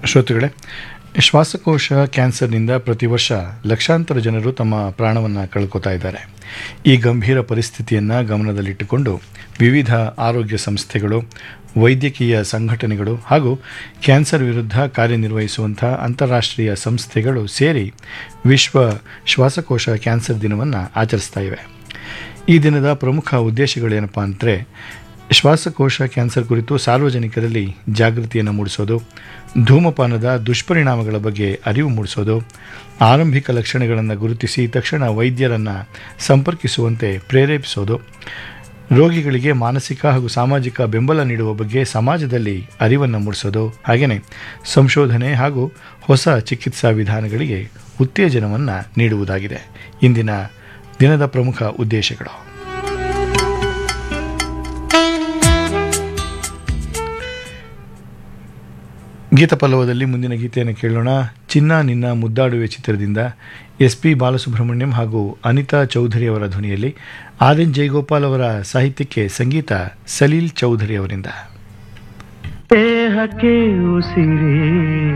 ಶ್ರೋತೃಗಳೇ ಶ್ವಾಸಕೋಶ ಕ್ಯಾನ್ಸರ್ನಿಂದ ಪ್ರತಿ ವರ್ಷ ಲಕ್ಷಾಂತರ ಜನರು ತಮ್ಮ ಪ್ರಾಣವನ್ನು ಕಳ್ಕೊತಾ ಇದ್ದಾರೆ ಈ ಗಂಭೀರ ಪರಿಸ್ಥಿತಿಯನ್ನು ಗಮನದಲ್ಲಿಟ್ಟುಕೊಂಡು ವಿವಿಧ ಆರೋಗ್ಯ ಸಂಸ್ಥೆಗಳು ವೈದ್ಯಕೀಯ ಸಂಘಟನೆಗಳು ಹಾಗೂ ಕ್ಯಾನ್ಸರ್ ವಿರುದ್ಧ ಕಾರ್ಯನಿರ್ವಹಿಸುವಂಥ ಅಂತಾರಾಷ್ಟ್ರೀಯ ಸಂಸ್ಥೆಗಳು ಸೇರಿ ವಿಶ್ವ ಶ್ವಾಸಕೋಶ ಕ್ಯಾನ್ಸರ್ ದಿನವನ್ನು ಆಚರಿಸ್ತಾ ಇವೆ ಈ ದಿನದ ಪ್ರಮುಖ ಉದ್ದೇಶಗಳೇನಪ್ಪ ಅಂದರೆ ಶ್ವಾಸಕೋಶ ಕ್ಯಾನ್ಸರ್ ಕುರಿತು ಸಾರ್ವಜನಿಕರಲ್ಲಿ ಜಾಗೃತಿಯನ್ನು ಮೂಡಿಸೋದು ಧೂಮಪಾನದ ದುಷ್ಪರಿಣಾಮಗಳ ಬಗ್ಗೆ ಅರಿವು ಮೂಡಿಸೋದು ಆರಂಭಿಕ ಲಕ್ಷಣಗಳನ್ನು ಗುರುತಿಸಿ ತಕ್ಷಣ ವೈದ್ಯರನ್ನು ಸಂಪರ್ಕಿಸುವಂತೆ ಪ್ರೇರೇಪಿಸೋದು ರೋಗಿಗಳಿಗೆ ಮಾನಸಿಕ ಹಾಗೂ ಸಾಮಾಜಿಕ ಬೆಂಬಲ ನೀಡುವ ಬಗ್ಗೆ ಸಮಾಜದಲ್ಲಿ ಅರಿವನ್ನು ಮೂಡಿಸೋದು ಹಾಗೆಯೇ ಸಂಶೋಧನೆ ಹಾಗೂ ಹೊಸ ಚಿಕಿತ್ಸಾ ವಿಧಾನಗಳಿಗೆ ಉತ್ತೇಜನವನ್ನು ನೀಡುವುದಾಗಿದೆ ಇಂದಿನ ದಿನದ ಪ್ರಮುಖ ಉದ್ದೇಶಗಳು ಗೀತಪಲ್ಲವದಲ್ಲಿ ಮುಂದಿನ ಗೀತೆಯನ್ನು ಕೇಳೋಣ ಚಿನ್ನ ನಿನ್ನ ಮುದ್ದಾಡುವೆ ಚಿತ್ರದಿಂದ ಎಸ್ ಪಿ ಬಾಲಸುಬ್ರಹ್ಮಣ್ಯಂ ಹಾಗೂ ಅನಿತಾ ಚೌಧರಿ ಅವರ ಧ್ವನಿಯಲ್ಲಿ ಆರ್ ಎನ್ ಜಯಗೋಪಾಲ್ ಅವರ ಸಾಹಿತ್ಯಕ್ಕೆ ಸಂಗೀತ ಸಲೀಲ್ ಚೌಧರಿ ಅವರಿಂದ ದೇಹಕ್ಕೆ ಉಸಿರೇ